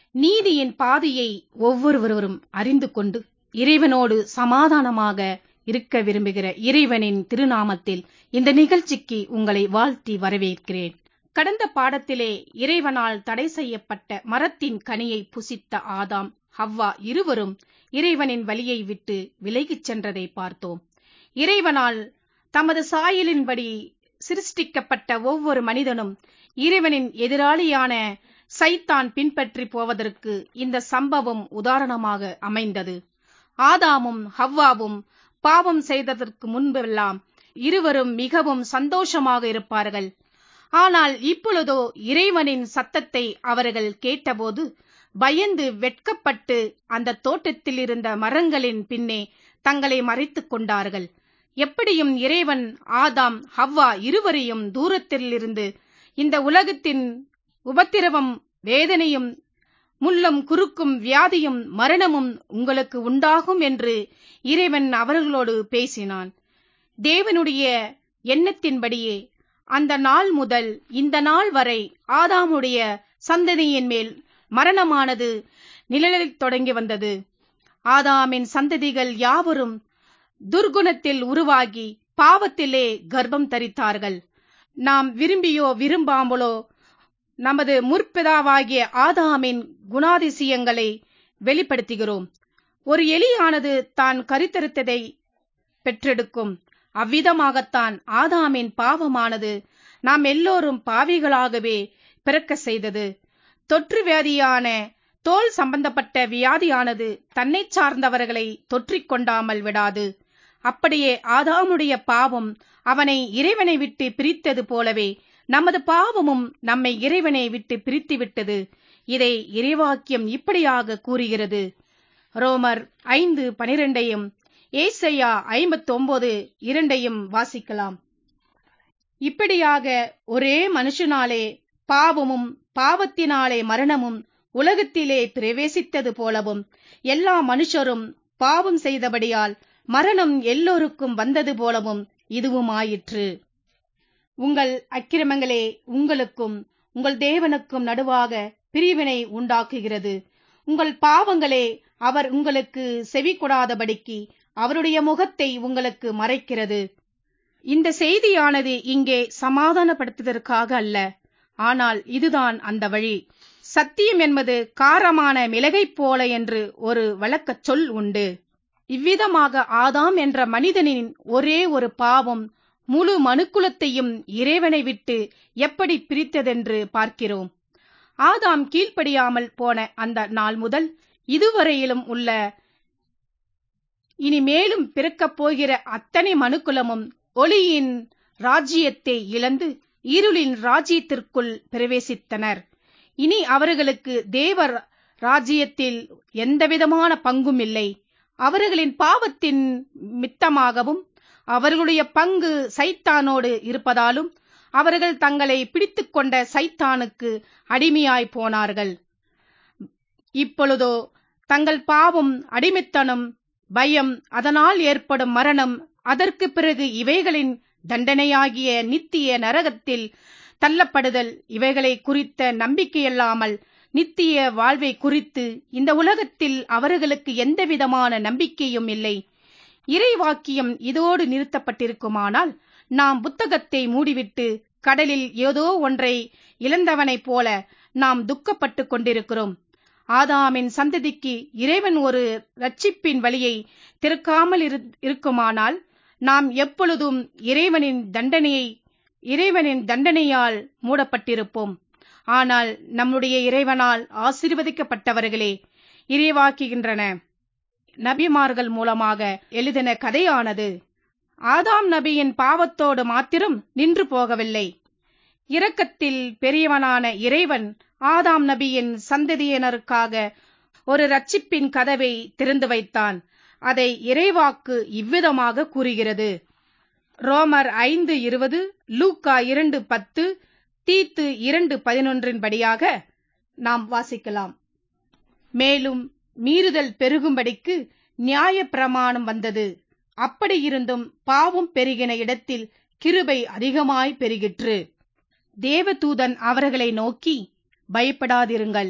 நீதியின் பாதையை ஒவ்வொருவரும் அறிந்து கொண்டு இறைவனோடு சமாதானமாக இருக்க விரும்புகிற இறைவனின் திருநாமத்தில் இந்த நிகழ்ச்சிக்கு உங்களை வாழ்த்தி வரவேற்கிறேன் கடந்த பாடத்திலே இறைவனால் தடை செய்யப்பட்ட மரத்தின் கனியை புசித்த ஆதாம் ஹவ்வா இருவரும் இறைவனின் வழியை விட்டு விலகிச் சென்றதை பார்த்தோம் இறைவனால் தமது சாயலின்படி சிருஷ்டிக்கப்பட்ட ஒவ்வொரு மனிதனும் இறைவனின் எதிராளியான சைத்தான் பின்பற்றி போவதற்கு இந்த சம்பவம் உதாரணமாக அமைந்தது ஆதாமும் ஹவ்வாவும் பாவம் செய்ததற்கு முன்பெல்லாம் இருவரும் மிகவும் சந்தோஷமாக இருப்பார்கள் ஆனால் இப்பொழுதோ இறைவனின் சத்தத்தை அவர்கள் கேட்டபோது பயந்து வெட்கப்பட்டு அந்த தோட்டத்தில் இருந்த மரங்களின் பின்னே தங்களை மறைத்துக் கொண்டார்கள் எப்படியும் இறைவன் ஆதாம் ஹவ்வா இருவரையும் தூரத்தில் இருந்து இந்த உலகத்தின் உபத்திரவம் வேதனையும் முள்ளும் குறுக்கும் வியாதியும் மரணமும் உங்களுக்கு உண்டாகும் என்று இறைவன் அவர்களோடு பேசினான் தேவனுடைய எண்ணத்தின்படியே அந்த நாள் முதல் இந்த நாள் வரை ஆதாமுடைய சந்ததியின் மேல் மரணமானது நிழலில் தொடங்கி வந்தது ஆதாமின் சந்ததிகள் யாவரும் துர்குணத்தில் உருவாகி பாவத்திலே கர்ப்பம் தரித்தார்கள் நாம் விரும்பியோ விரும்பாமலோ நமது முற்பிதாவாகிய ஆதாமின் குணாதிசயங்களை வெளிப்படுத்துகிறோம் ஒரு எலியானது தான் கருத்தரித்ததை பெற்றெடுக்கும் அவ்விதமாகத்தான் ஆதாமின் பாவமானது நாம் எல்லோரும் பாவிகளாகவே பிறக்க செய்தது தொற்று வியாதியான தோல் சம்பந்தப்பட்ட வியாதியானது தன்னை சார்ந்தவர்களை தொற்றிக் கொண்டாமல் விடாது அப்படியே ஆதாமுடைய பாவம் அவனை இறைவனை விட்டு பிரித்தது போலவே நமது பாவமும் நம்மை இறைவனை விட்டு பிரித்து விட்டது இதை இறைவாக்கியம் இப்படியாக கூறுகிறது ரோமர் ஐந்து பனிரெண்டையும் ஏசையா ஐம்பத்தி ஒன்பது இரண்டையும் வாசிக்கலாம் இப்படியாக ஒரே மனுஷனாலே பாவமும் பாவத்தினாலே மரணமும் உலகத்திலே பிரவேசித்தது போலவும் எல்லா மனுஷரும் பாவம் செய்தபடியால் மரணம் எல்லோருக்கும் வந்தது போலவும் இதுவும் ஆயிற்று உங்கள் அக்கிரமங்களே உங்களுக்கும் உங்கள் தேவனுக்கும் நடுவாக பிரிவினை உண்டாக்குகிறது உங்கள் பாவங்களே அவர் உங்களுக்கு செவி கொடாதபடிக்கு அவருடைய முகத்தை உங்களுக்கு மறைக்கிறது இந்த செய்தியானது இங்கே சமாதானப்படுத்துவதற்காக அல்ல ஆனால் இதுதான் அந்த வழி சத்தியம் என்பது காரமான மிளகை போல என்று ஒரு வழக்கச் சொல் உண்டு இவ்விதமாக ஆதாம் என்ற மனிதனின் ஒரே ஒரு பாவம் முழு மனுக்குலத்தையும் இறைவனை விட்டு எப்படி பிரித்ததென்று பார்க்கிறோம் ஆதாம் கீழ்ப்படியாமல் போன அந்த நாள் முதல் இதுவரையிலும் உள்ள இனி மேலும் பிறக்கப் போகிற அத்தனை மனுக்குலமும் ஒளியின் ராஜ்யத்தை இழந்து இருளின் ராஜ்யத்திற்குள் பிரவேசித்தனர் இனி அவர்களுக்கு தேவர் ராஜ்யத்தில் எந்தவிதமான பங்கும் இல்லை அவர்களின் பாவத்தின் மித்தமாகவும் அவர்களுடைய பங்கு சைத்தானோடு இருப்பதாலும் அவர்கள் தங்களை பிடித்துக் கொண்ட சைத்தானுக்கு அடிமையாய் போனார்கள் இப்பொழுதோ தங்கள் பாவம் அடிமைத்தனம் பயம் அதனால் ஏற்படும் மரணம் அதற்கு பிறகு இவைகளின் தண்டனையாகிய நித்திய நரகத்தில் தள்ளப்படுதல் இவைகளை குறித்த நம்பிக்கையல்லாமல் நித்திய வாழ்வை குறித்து இந்த உலகத்தில் அவர்களுக்கு எந்தவிதமான நம்பிக்கையும் இல்லை இறைவாக்கியம் இதோடு நிறுத்தப்பட்டிருக்குமானால் நாம் புத்தகத்தை மூடிவிட்டு கடலில் ஏதோ ஒன்றை இழந்தவனைப் போல நாம் துக்கப்பட்டு கொண்டிருக்கிறோம் ஆதாமின் சந்ததிக்கு இறைவன் ஒரு ரட்சிப்பின் வழியை திறக்காமல் இருக்குமானால் நாம் எப்பொழுதும் இறைவனின் தண்டனையை இறைவனின் தண்டனையால் மூடப்பட்டிருப்போம் ஆனால் நம்முடைய இறைவனால் ஆசீர்வதிக்கப்பட்டவர்களே இறைவாக்குகின்றன நபிமார்கள் மூலமாக எழுதின கதையானது ஆதாம் நபியின் பாவத்தோடு மாத்திரம் நின்று போகவில்லை இரக்கத்தில் பெரியவனான இறைவன் ஆதாம் நபியின் சந்ததியினருக்காக ஒரு ரட்சிப்பின் கதவை திறந்து வைத்தான் அதை இறைவாக்கு இவ்விதமாக கூறுகிறது ரோமர் ஐந்து இருபது லூக்கா இரண்டு பத்து தீத்து இரண்டு பதினொன்றின் படியாக நாம் வாசிக்கலாம் மேலும் மீறுதல் பெருகும்படிக்கு நியாய பிரமாணம் வந்தது அப்படி இருந்தும் பாவம் பெருகின இடத்தில் கிருபை அதிகமாய் பெருகிற்று தேவதூதன் அவர்களை நோக்கி பயப்படாதிருங்கள்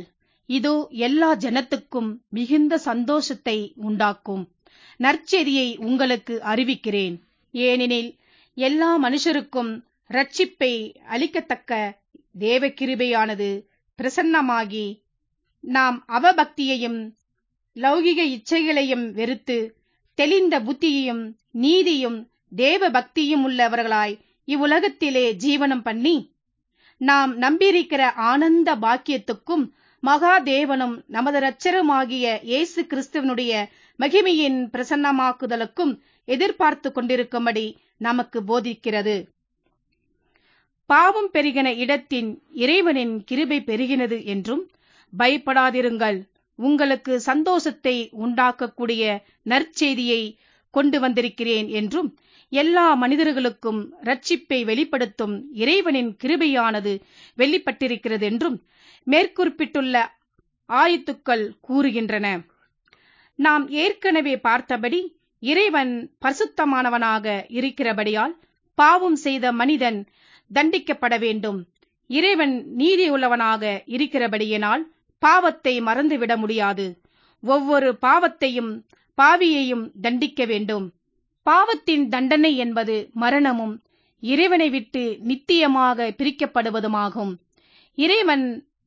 இதோ எல்லா ஜனத்துக்கும் மிகுந்த சந்தோஷத்தை உண்டாக்கும் நற்செய்தியை உங்களுக்கு அறிவிக்கிறேன் ஏனெனில் எல்லா மனுஷருக்கும் ரட்சிப்பை அளிக்கத்தக்க தேவ கிருபையானது பிரசன்னமாகி நாம் அவபக்தியையும் லௌகிக இச்சைகளையும் வெறுத்து தெளிந்த புத்தியையும் நீதியும் தேவ பக்தியும் உள்ளவர்களாய் இவ்வுலகத்திலே ஜீவனம் பண்ணி நாம் நம்பியிருக்கிற ஆனந்த பாக்கியத்துக்கும் மகாதேவனும் நமது இரட்சருமாகிய இயேசு கிறிஸ்துவனுடைய மகிமையின் பிரசன்னமாக்குதலுக்கும் எதிர்பார்த்து கொண்டிருக்கும்படி நமக்கு போதிக்கிறது பாவம் பெருகின இடத்தின் இறைவனின் கிருபை பெருகினது என்றும் பயப்படாதிருங்கள் உங்களுக்கு சந்தோஷத்தை உண்டாக்கக்கூடிய நற்செய்தியை கொண்டு வந்திருக்கிறேன் என்றும் எல்லா மனிதர்களுக்கும் ரட்சிப்பை வெளிப்படுத்தும் இறைவனின் கிருபையானது வெளிப்பட்டிருக்கிறது என்றும் மேற்குறிப்பிட்டுள்ள ஆயத்துக்கள் கூறுகின்றன நாம் ஏற்கனவே பார்த்தபடி இறைவன் பரிசுத்தமானவனாக இருக்கிறபடியால் பாவம் செய்த மனிதன் தண்டிக்கப்பட வேண்டும் இறைவன் நீதி உள்ளவனாக இருக்கிறபடியினால் பாவத்தை மறந்துவிட முடியாது ஒவ்வொரு பாவத்தையும் பாவியையும் தண்டிக்க வேண்டும் பாவத்தின் தண்டனை என்பது மரணமும் இறைவனை விட்டு நித்தியமாக பிரிக்கப்படுவதுமாகும் இறைவன்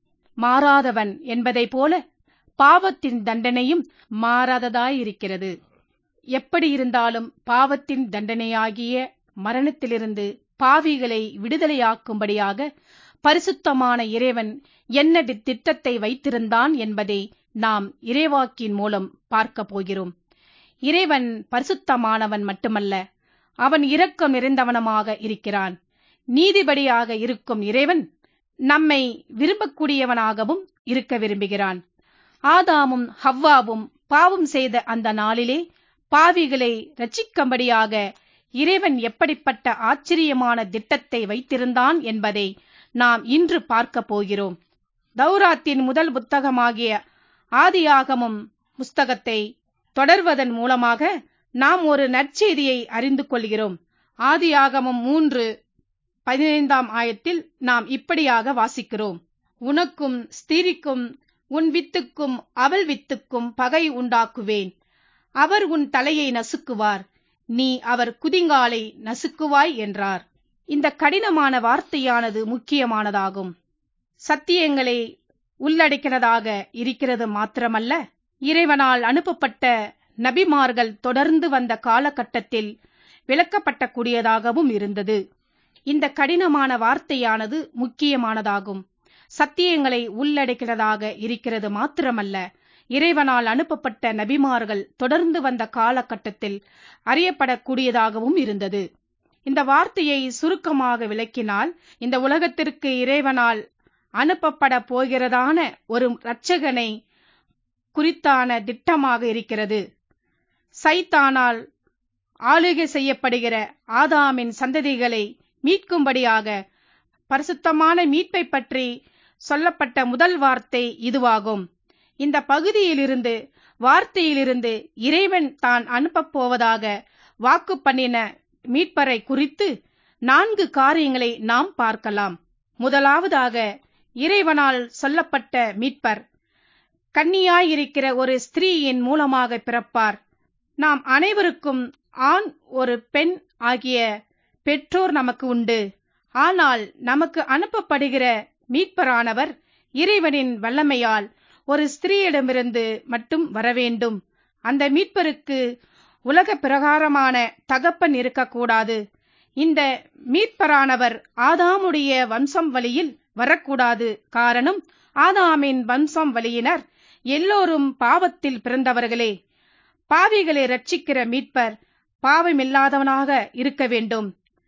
மாறாதவன் என்பதைப் போல பாவத்தின் தண்டனையும் மாறாததாயிருக்கிறது எப்படி இருந்தாலும் பாவத்தின் தண்டனையாகிய மரணத்திலிருந்து பாவிகளை விடுதலையாக்கும்படியாக பரிசுத்தமான இறைவன் என்ன திட்டத்தை வைத்திருந்தான் என்பதை நாம் இறைவாக்கின் மூலம் பார்க்க போகிறோம் இறைவன் பரிசுத்தமானவன் மட்டுமல்ல அவன் இரக்கம் நிறைந்தவனமாக இருக்கிறான் நீதிபடியாக இருக்கும் இறைவன் நம்மை விரும்பக்கூடியவனாகவும் இருக்க விரும்புகிறான் ஆதாமும் ஹவ்வாவும் பாவம் செய்த அந்த நாளிலே பாவிகளை ரட்சிக்கும்படியாக இறைவன் எப்படிப்பட்ட ஆச்சரியமான திட்டத்தை வைத்திருந்தான் என்பதை நாம் இன்று பார்க்க போகிறோம் தௌராத்தின் முதல் புத்தகமாகிய ஆதியாகமும் புஸ்தகத்தை தொடர்வதன் மூலமாக நாம் ஒரு நற்செய்தியை அறிந்து கொள்கிறோம் ஆதியாகமம் மூன்று பதினைந்தாம் ஆயத்தில் நாம் இப்படியாக வாசிக்கிறோம் உனக்கும் ஸ்திரிக்கும் உன் வித்துக்கும் அவள் வித்துக்கும் பகை உண்டாக்குவேன் அவர் உன் தலையை நசுக்குவார் நீ அவர் குதிங்காலை நசுக்குவாய் என்றார் இந்த கடினமான வார்த்தையானது முக்கியமானதாகும் சத்தியங்களை உள்ளடக்கிறதாக இருக்கிறது மாத்திரமல்ல இறைவனால் அனுப்பப்பட்ட நபிமார்கள் தொடர்ந்து வந்த காலகட்டத்தில் விளக்கப்பட்ட கூடியதாகவும் இருந்தது இந்த கடினமான வார்த்தையானது முக்கியமானதாகும் சத்தியங்களை உள்ளடக்கிறதாக இருக்கிறது மாத்திரமல்ல இறைவனால் அனுப்பப்பட்ட நபிமார்கள் தொடர்ந்து வந்த காலகட்டத்தில் அறியப்படக்கூடியதாகவும் இருந்தது இந்த வார்த்தையை சுருக்கமாக விளக்கினால் இந்த உலகத்திற்கு இறைவனால் அனுப்பப்பட போகிறதான ஒரு இரட்சகனை குறித்தான திட்டமாக இருக்கிறது சைத்தானால் ஆளுகை செய்யப்படுகிற ஆதாமின் சந்ததிகளை மீட்கும்படியாக பரிசுத்தமான மீட்பை பற்றி சொல்லப்பட்ட முதல் வார்த்தை இதுவாகும் இந்த பகுதியிலிருந்து வார்த்தையிலிருந்து இறைவன் தான் அனுப்பப் போவதாக வாக்கு பண்ணின மீட்பரை குறித்து நான்கு காரியங்களை நாம் பார்க்கலாம் முதலாவதாக இறைவனால் சொல்லப்பட்ட மீட்பர் கன்னியாயிருக்கிற ஒரு ஸ்திரீயின் மூலமாக பிறப்பார் நாம் அனைவருக்கும் ஆண் ஒரு பெண் ஆகிய பெற்றோர் நமக்கு உண்டு ஆனால் நமக்கு அனுப்பப்படுகிற மீட்பரானவர் இறைவனின் வல்லமையால் ஒரு ஸ்திரீயிடமிருந்து மட்டும் வரவேண்டும் அந்த மீட்பருக்கு உலக பிரகாரமான தகப்பன் இருக்கக்கூடாது இந்த மீட்பரானவர் ஆதாமுடைய வம்சம் வழியில் வரக்கூடாது காரணம் ஆதாமின் வம்சம் வழியினர் எல்லோரும் பாவத்தில் பிறந்தவர்களே பாவிகளை ரட்சிக்கிற மீட்பர் பாவமில்லாதவனாக இருக்க வேண்டும்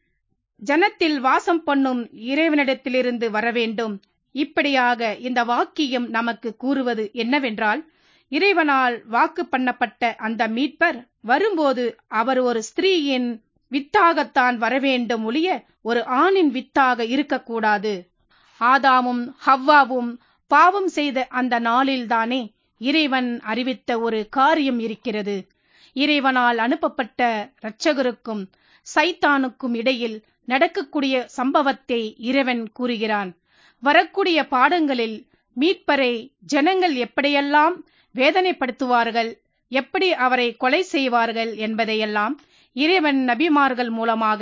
ஜனத்தில் வாசம் பண்ணும் இறைவனிடத்திலிருந்து வர வேண்டும் இப்படியாக இந்த வாக்கியம் நமக்கு கூறுவது என்னவென்றால் இறைவனால் வாக்கு பண்ணப்பட்ட அந்த மீட்பர் வரும்போது அவர் ஒரு ஸ்திரீயின் வித்தாகத்தான் வரவேண்டும் ஒழிய ஒரு ஆணின் வித்தாக இருக்கக்கூடாது ஆதாமும் ஹவ்வாவும் பாவம் செய்த அந்த நாளில்தானே இறைவன் அறிவித்த ஒரு காரியம் இருக்கிறது இறைவனால் அனுப்பப்பட்ட இரட்சகருக்கும் சைத்தானுக்கும் இடையில் நடக்கக்கூடிய சம்பவத்தை இறைவன் கூறுகிறான் வரக்கூடிய பாடங்களில் மீட்பரை ஜனங்கள் எப்படியெல்லாம் வேதனைப்படுத்துவார்கள் எப்படி அவரை கொலை செய்வார்கள் என்பதையெல்லாம் இறைவன் நபிமார்கள் மூலமாக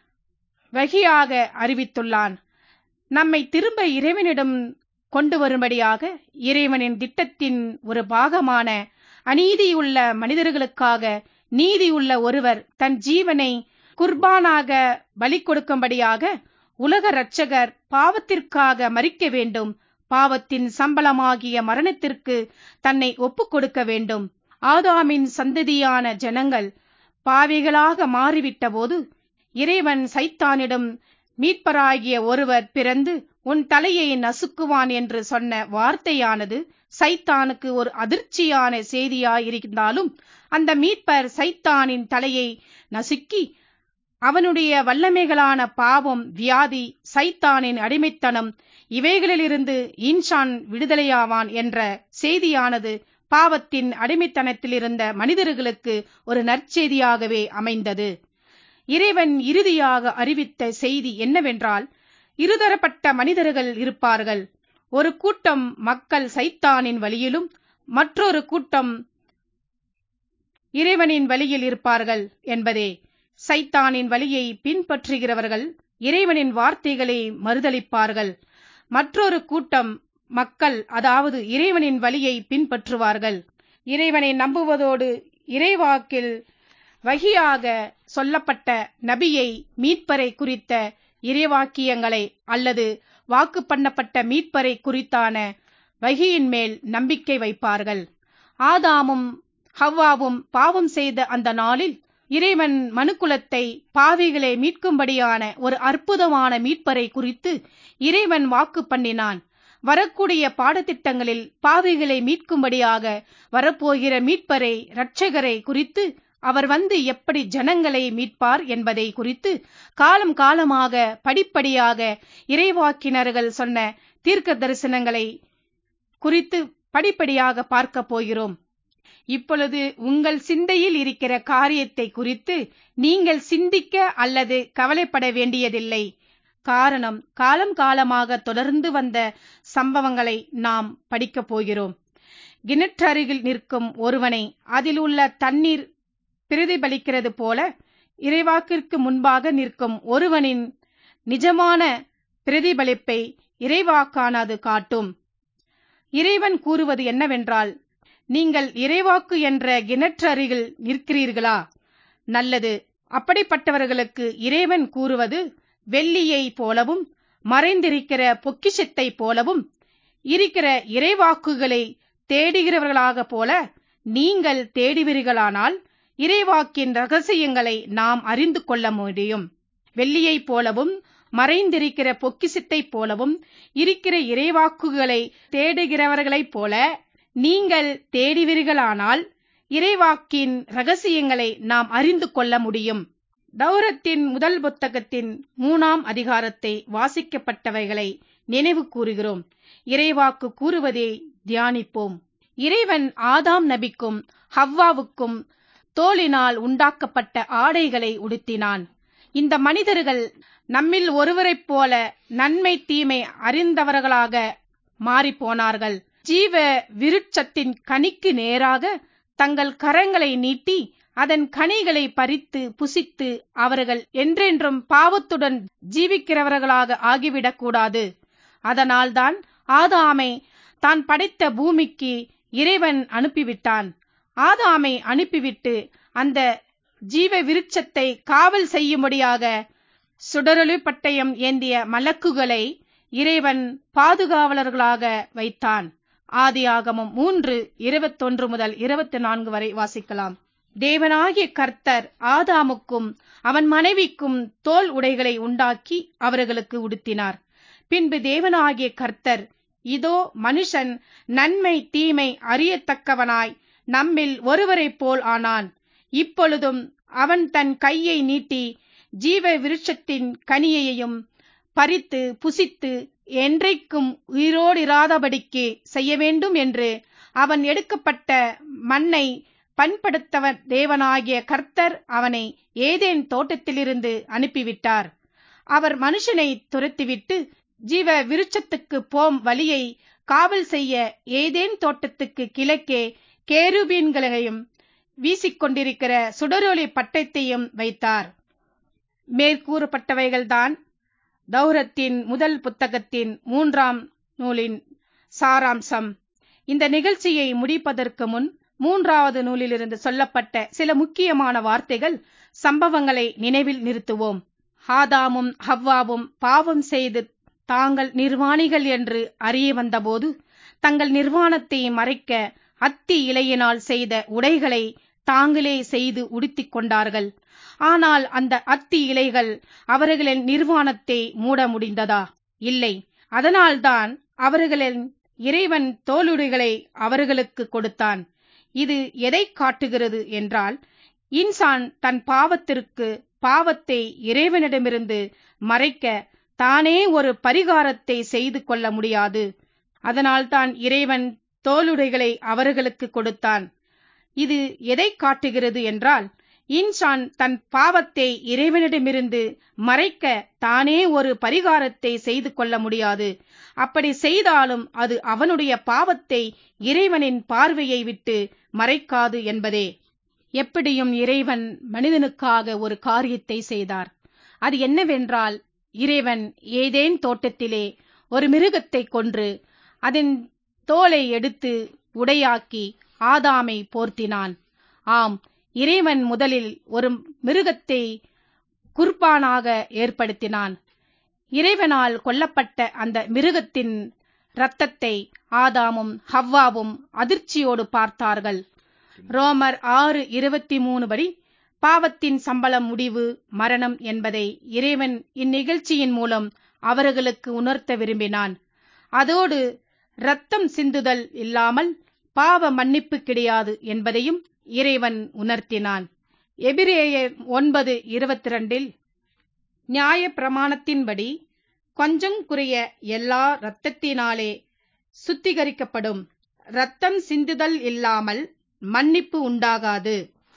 வகியாக அறிவித்துள்ளான் நம்மை திரும்ப இறைவனிடம் கொண்டு வரும்படியாக இறைவனின் திட்டத்தின் ஒரு பாகமான அநீதியுள்ள மனிதர்களுக்காக நீதியுள்ள ஒருவர் தன் ஜீவனை குர்பானாக பலி கொடுக்கும்படியாக உலக இரட்சகர் பாவத்திற்காக மறிக்க வேண்டும் பாவத்தின் சம்பளமாகிய மரணத்திற்கு தன்னை ஒப்புக் கொடுக்க வேண்டும் ஆதாமின் சந்ததியான ஜனங்கள் பாவிகளாக மாறிவிட்ட போது இறைவன் சைத்தானிடம் மீட்பராகிய ஒருவர் பிறந்து உன் தலையை நசுக்குவான் என்று சொன்ன வார்த்தையானது சைத்தானுக்கு ஒரு அதிர்ச்சியான செய்தியாயிருந்தாலும் அந்த மீட்பர் சைத்தானின் தலையை நசுக்கி அவனுடைய வல்லமைகளான பாவம் வியாதி சைத்தானின் அடிமைத்தனம் இவைகளிலிருந்து இன்சான் விடுதலையாவான் என்ற செய்தியானது பாவத்தின் அடிமைத்தனத்தில் இருந்த மனிதர்களுக்கு ஒரு நற்செய்தியாகவே அமைந்தது இறைவன் இறுதியாக அறிவித்த செய்தி என்னவென்றால் இருதரப்பட்ட மனிதர்கள் இருப்பார்கள் ஒரு கூட்டம் மக்கள் சைத்தானின் வழியிலும் மற்றொரு கூட்டம் இறைவனின் வழியில் இருப்பார்கள் என்பதே சைத்தானின் வழியை பின்பற்றுகிறவர்கள் இறைவனின் வார்த்தைகளை மறுதளிப்பார்கள் மற்றொரு கூட்டம் மக்கள் அதாவது இறைவனின் வழியை பின்பற்றுவார்கள் இறைவனை நம்புவதோடு இறைவாக்கில் வகியாக சொல்லப்பட்ட நபியை மீட்பரை குறித்த இறைவாக்கியங்களை அல்லது வாக்கு பண்ணப்பட்ட மீட்பரை குறித்தான வகியின் மேல் நம்பிக்கை வைப்பார்கள் ஆதாமும் ஹவ்வாவும் பாவம் செய்த அந்த நாளில் இறைவன் மனுக்குலத்தை பாவிகளை மீட்கும்படியான ஒரு அற்புதமான மீட்பரை குறித்து இறைவன் வாக்கு பண்ணினான் வரக்கூடிய பாடத்திட்டங்களில் பாவிகளை மீட்கும்படியாக வரப்போகிற மீட்பரை இரட்சகரை குறித்து அவர் வந்து எப்படி ஜனங்களை மீட்பார் என்பதை குறித்து காலம் காலமாக படிப்படியாக இறைவாக்கினர்கள் சொன்ன தீர்க்க தரிசனங்களை குறித்து படிப்படியாக பார்க்க போகிறோம் இப்பொழுது உங்கள் சிந்தையில் இருக்கிற காரியத்தை குறித்து நீங்கள் சிந்திக்க அல்லது கவலைப்பட வேண்டியதில்லை காரணம் காலம் காலமாக தொடர்ந்து வந்த சம்பவங்களை நாம் படிக்கப் போகிறோம் கிணற்றருகில் நிற்கும் ஒருவனை அதில் உள்ள தண்ணீர் பிரதிபலிக்கிறது போல இறைவாக்கிற்கு முன்பாக நிற்கும் ஒருவனின் நிஜமான பிரதிபலிப்பை இறைவாக்கானது காட்டும் இறைவன் கூறுவது என்னவென்றால் நீங்கள் இறைவாக்கு என்ற கிணற்றருகில் நிற்கிறீர்களா நல்லது அப்படிப்பட்டவர்களுக்கு இறைவன் கூறுவது வெள்ளியை போலவும் மறைந்திருக்கிற பொக்கிஷத்தை போலவும் இருக்கிற இறைவாக்குகளை தேடுகிறவர்களாக போல நீங்கள் தேடுவீர்களானால் இறைவாக்கின் ரகசியங்களை நாம் அறிந்து கொள்ள முடியும் வெள்ளியைப் போலவும் மறைந்திருக்கிற பொக்கிசத்தைப் போலவும் இருக்கிற இறைவாக்குகளை தேடுகிறவர்களைப் போல நீங்கள் தேடுவீர்களானால் இறைவாக்கின் ரகசியங்களை நாம் அறிந்து கொள்ள முடியும் தௌரத்தின் முதல் புத்தகத்தின் மூணாம் அதிகாரத்தை வாசிக்கப்பட்டவைகளை நினைவு கூறுகிறோம் இறைவாக்கு கூறுவதை தியானிப்போம் இறைவன் ஆதாம் நபிக்கும் ஹவ்வாவுக்கும் தோலினால் உண்டாக்கப்பட்ட ஆடைகளை உடுத்தினான் இந்த மனிதர்கள் நம்மில் ஒருவரைப் போல நன்மை தீமை அறிந்தவர்களாக மாறிப்போனார்கள் ஜீவ விருட்சத்தின் கனிக்கு நேராக தங்கள் கரங்களை நீட்டி அதன் கனிகளை பறித்து புசித்து அவர்கள் என்றென்றும் பாவத்துடன் ஜீவிக்கிறவர்களாக ஆகிவிடக்கூடாது அதனால்தான் ஆதாமை தான் படைத்த பூமிக்கு இறைவன் அனுப்பிவிட்டான் ஆதாமை அனுப்பிவிட்டு அந்த ஜீவ விருட்சத்தை காவல் செய்யும்படியாக சுடரொளி பட்டயம் ஏந்திய மலக்குகளை இறைவன் பாதுகாவலர்களாக வைத்தான் ஆதியாகமம் மூன்று இருபத்தொன்று முதல் இருபத்தி நான்கு வரை வாசிக்கலாம் தேவனாகிய கர்த்தர் ஆதாமுக்கும் அவன் மனைவிக்கும் தோல் உடைகளை உண்டாக்கி அவர்களுக்கு உடுத்தினார் பின்பு தேவனாகிய கர்த்தர் இதோ மனுஷன் நன்மை தீமை அறியத்தக்கவனாய் நம்மில் ஒருவரைப் போல் ஆனான் இப்பொழுதும் அவன் தன் கையை நீட்டி ஜீவ விருட்சத்தின் கனியையும் பறித்து புசித்து என்றைக்கும் உயிரோடிராதபடிக்கு செய்ய வேண்டும் என்று அவன் எடுக்கப்பட்ட மண்ணை பண்படுத்தவன் தேவனாகிய கர்த்தர் அவனை ஏதேன் தோட்டத்திலிருந்து அனுப்பிவிட்டார் அவர் மனுஷனை துரத்திவிட்டு ஜீவ விருட்சத்துக்கு போம் வழியை காவல் செய்ய ஏதேன் தோட்டத்துக்கு கிழக்கே கேருபீன்களையும் வீசிக்கொண்டிருக்கிற சுடரொளி பட்டத்தையும் வைத்தார் மேற்கூறப்பட்டவைகள்தான் தௌரத்தின் முதல் புத்தகத்தின் மூன்றாம் நூலின் சாராம்சம் இந்த நிகழ்ச்சியை முடிப்பதற்கு முன் மூன்றாவது நூலிலிருந்து சொல்லப்பட்ட சில முக்கியமான வார்த்தைகள் சம்பவங்களை நினைவில் நிறுத்துவோம் ஆதாமும் ஹவ்வாவும் பாவம் செய்து தாங்கள் நிர்வாணிகள் என்று அறிய வந்தபோது தங்கள் நிர்வாணத்தை மறைக்க அத்தி இலையினால் செய்த உடைகளை தாங்களே செய்து உடுத்திக் கொண்டார்கள் ஆனால் அந்த அத்தி இலைகள் அவர்களின் நிர்வாணத்தை மூட முடிந்ததா இல்லை அதனால்தான் அவர்களின் இறைவன் தோலுடைகளை அவர்களுக்கு கொடுத்தான் இது எதை காட்டுகிறது என்றால் இன்சான் தன் பாவத்திற்கு பாவத்தை இறைவனிடமிருந்து மறைக்க தானே ஒரு பரிகாரத்தை செய்து கொள்ள முடியாது அதனால்தான் இறைவன் தோலுடைகளை அவர்களுக்கு கொடுத்தான் இது எதை காட்டுகிறது என்றால் இன்சான் தன் பாவத்தை இறைவனிடமிருந்து மறைக்க தானே ஒரு பரிகாரத்தை செய்து கொள்ள முடியாது அப்படி செய்தாலும் அது அவனுடைய பாவத்தை இறைவனின் பார்வையை விட்டு மறைக்காது என்பதே எப்படியும் இறைவன் மனிதனுக்காக ஒரு காரியத்தை செய்தார் அது என்னவென்றால் இறைவன் ஏதேன் தோட்டத்திலே ஒரு மிருகத்தை கொன்று அதன் தோலை எடுத்து உடையாக்கி ஆதாமை போர்த்தினான் ஆம் இறைவன் முதலில் ஒரு மிருகத்தை குர்பானாக ஏற்படுத்தினான் இறைவனால் கொல்லப்பட்ட அந்த மிருகத்தின் இரத்தத்தை ஆதாமும் ஹவ்வாவும் அதிர்ச்சியோடு பார்த்தார்கள் ரோமர் ஆறு இருபத்தி மூணு படி பாவத்தின் சம்பளம் முடிவு மரணம் என்பதை இறைவன் இந்நிகழ்ச்சியின் மூலம் அவர்களுக்கு உணர்த்த விரும்பினான் அதோடு இரத்தம் சிந்துதல் இல்லாமல் பாவ மன்னிப்பு கிடையாது என்பதையும் இறைவன் உணர்த்தினான் எபிரேயர் ஒன்பது இருபத்தி ரெண்டில் நியாய பிரமாணத்தின்படி கொஞ்சம் குறைய எல்லா இரத்தத்தினாலே சுத்திகரிக்கப்படும் இரத்தம் சிந்துதல் இல்லாமல் மன்னிப்பு உண்டாகாது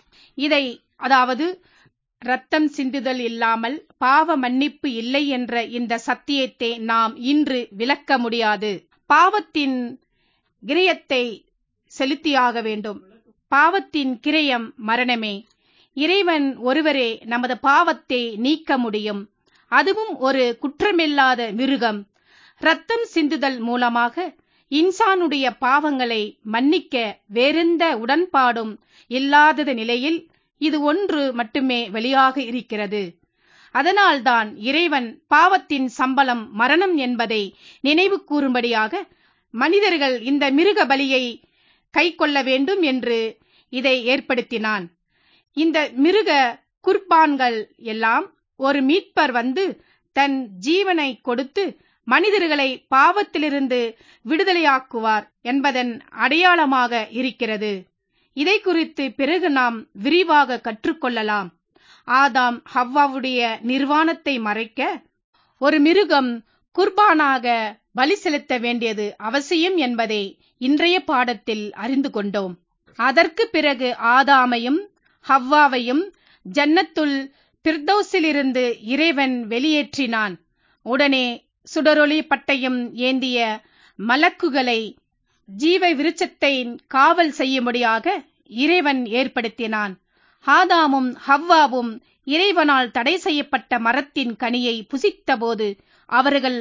இதை அதாவது இரத்தம் சிந்துதல் இல்லாமல் பாவ மன்னிப்பு இல்லை என்ற இந்த சத்தியத்தை நாம் இன்று விளக்க முடியாது பாவத்தின் கிரியத்தை செலுத்தியாக வேண்டும் பாவத்தின் கிரயம் மரணமே இறைவன் ஒருவரே நமது பாவத்தை நீக்க முடியும் அதுவும் ஒரு குற்றமில்லாத மிருகம் ரத்தம் சிந்துதல் மூலமாக இன்சானுடைய பாவங்களை மன்னிக்க வேறெந்த உடன்பாடும் இல்லாதது நிலையில் இது ஒன்று மட்டுமே வெளியாக இருக்கிறது அதனால்தான் இறைவன் பாவத்தின் சம்பளம் மரணம் என்பதை நினைவு கூறும்படியாக மனிதர்கள் இந்த மிருக பலியை கை கொள்ள வேண்டும் என்று இதை ஏற்படுத்தினான் இந்த மிருக குர்பான்கள் எல்லாம் ஒரு மீட்பர் வந்து தன் ஜீவனை கொடுத்து மனிதர்களை பாவத்திலிருந்து விடுதலையாக்குவார் என்பதன் அடையாளமாக இருக்கிறது இதை குறித்து பிறகு நாம் விரிவாக கற்றுக்கொள்ளலாம் ஆதாம் ஹவ்வாவுடைய நிர்வாணத்தை மறைக்க ஒரு மிருகம் குர்பானாக பலி செலுத்த வேண்டியது அவசியம் என்பதை இன்றைய பாடத்தில் அறிந்து கொண்டோம் அதற்கு பிறகு ஆதாமையும் ஹவ்வாவையும் ஜன்னத்துல் பிர்தௌசிலிருந்து இறைவன் வெளியேற்றினான் உடனே சுடரொளி பட்டயம் ஏந்திய மலக்குகளை ஜீவ விருட்சத்தை காவல் செய்யும்படியாக இறைவன் ஏற்படுத்தினான் ஆதாமும் ஹவ்வாவும் இறைவனால் தடை செய்யப்பட்ட மரத்தின் கனியை புசித்தபோது அவர்கள்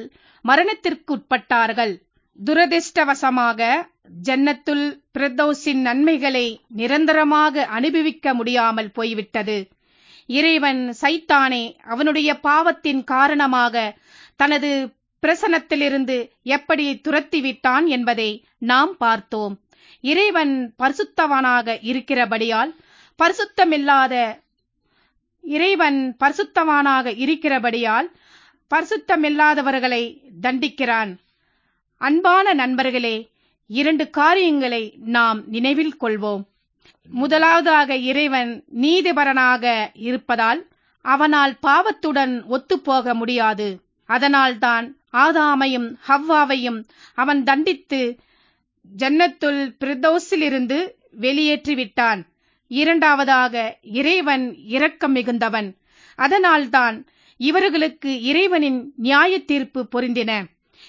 மரணத்திற்குட்பட்டார்கள் துரதிர்ஷ்டவசமாக ஜன்னத்துல் பிரதோஸின் நன்மைகளை நிரந்தரமாக அனுபவிக்க முடியாமல் போய்விட்டது இறைவன் சைத்தானே அவனுடைய பாவத்தின் காரணமாக தனது பிரசனத்திலிருந்து எப்படி துரத்திவிட்டான் என்பதை நாம் பார்த்தோம் இறைவன் பரிசுத்தவனாக இருக்கிறபடியால் பரிசுத்தமில்லாத இறைவன் பரிசுத்தவானாக இருக்கிறபடியால் பரிசுத்தமில்லாதவர்களை தண்டிக்கிறான் அன்பான நண்பர்களே இரண்டு காரியங்களை நாம் நினைவில் கொள்வோம் முதலாவதாக இறைவன் நீதிபரனாக இருப்பதால் அவனால் பாவத்துடன் ஒத்துப்போக முடியாது அதனால்தான் ஆதாமையும் ஹவ்வாவையும் அவன் தண்டித்து ஜன்னத்துல் பிரதோஸிலிருந்து வெளியேற்றிவிட்டான் இரண்டாவதாக இறைவன் இரக்கம் மிகுந்தவன் அதனால்தான் இவர்களுக்கு இறைவனின் நியாய தீர்ப்பு பொருந்தின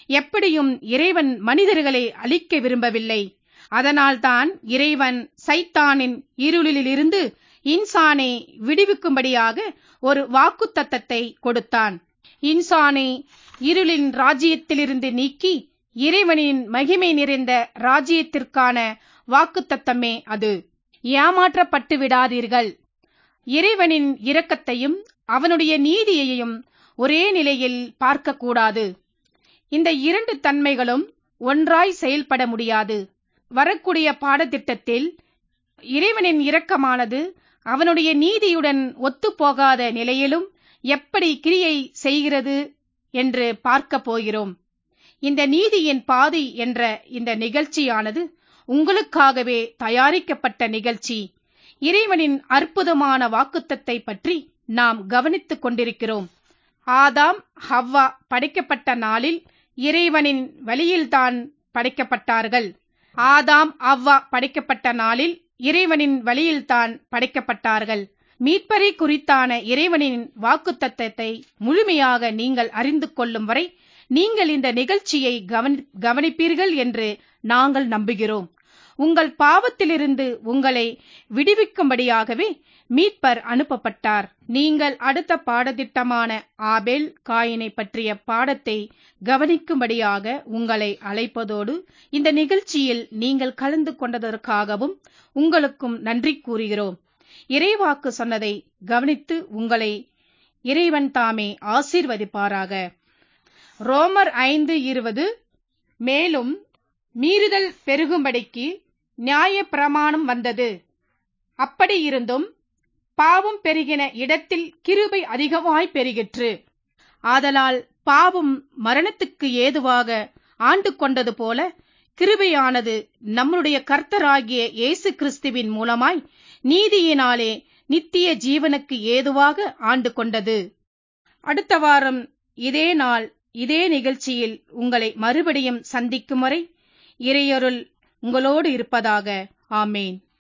எப்படியும் இறைவன் மனிதர்களை அழிக்க விரும்பவில்லை அதனால்தான் இறைவன் சைத்தானின் இருளிலிருந்து இன்சானை விடுவிக்கும்படியாக ஒரு வாக்குத்தத்தத்தை கொடுத்தான் இன்சானை இருளின் ராஜ்யத்திலிருந்து நீக்கி இறைவனின் மகிமை நிறைந்த ராஜ்யத்திற்கான வாக்குத்தத்தமே அது ஏமாற்றப்பட்டு விடாதீர்கள் இறைவனின் இரக்கத்தையும் அவனுடைய நீதியையும் ஒரே நிலையில் பார்க்கக்கூடாது இந்த இரண்டு தன்மைகளும் ஒன்றாய் செயல்பட முடியாது வரக்கூடிய பாடத்திட்டத்தில் இறைவனின் இரக்கமானது அவனுடைய நீதியுடன் ஒத்துப்போகாத நிலையிலும் எப்படி கிரியை செய்கிறது என்று பார்க்க போகிறோம் இந்த நீதியின் பாதி என்ற இந்த நிகழ்ச்சியானது உங்களுக்காகவே தயாரிக்கப்பட்ட நிகழ்ச்சி இறைவனின் அற்புதமான வாக்குத்தத்தை பற்றி நாம் கவனித்துக் கொண்டிருக்கிறோம் ஆதாம் ஹவ்வா படைக்கப்பட்ட நாளில் இறைவனின் வழியில்தான் படைக்கப்பட்டார்கள் ஆதாம் அவ்வா படைக்கப்பட்ட நாளில் இறைவனின் வழியில்தான் படைக்கப்பட்டார்கள் மீட்பரை குறித்தான இறைவனின் வாக்குத்தத்தத்தை முழுமையாக நீங்கள் அறிந்து கொள்ளும் வரை நீங்கள் இந்த நிகழ்ச்சியை கவனி கவனிப்பீர்கள் என்று நாங்கள் நம்புகிறோம் உங்கள் பாவத்திலிருந்து உங்களை விடுவிக்கும்படியாகவே மீட்பர் அனுப்பப்பட்டார் நீங்கள் அடுத்த பாடத்திட்டமான ஆபேல் காயினை பற்றிய பாடத்தை கவனிக்கும்படியாக உங்களை அழைப்பதோடு இந்த நிகழ்ச்சியில் நீங்கள் கலந்து கொண்டதற்காகவும் உங்களுக்கும் நன்றி கூறுகிறோம் இறைவாக்கு சொன்னதை கவனித்து உங்களை இறைவன் தாமே ஆசீர்வதிப்பாராக ரோமர் ஐந்து இருபது மேலும் மீறுதல் பெருகும்படிக்கு நியாய பிரமாணம் வந்தது அப்படி இருந்தும் பாவம் பெருகின இடத்தில் கிருபை அதிகமாய் பெருகிற்று ஆதலால் பாவம் மரணத்துக்கு ஏதுவாக ஆண்டு கொண்டது போல கிருபையானது நம்முடைய கர்த்தராகிய இயேசு கிறிஸ்துவின் மூலமாய் நீதியினாலே நித்திய ஜீவனுக்கு ஏதுவாக ஆண்டு கொண்டது அடுத்த வாரம் இதே நாள் இதே நிகழ்ச்சியில் உங்களை மறுபடியும் சந்திக்கும் வரை இறையொருள் உங்களோடு இருப்பதாக ஆமேன்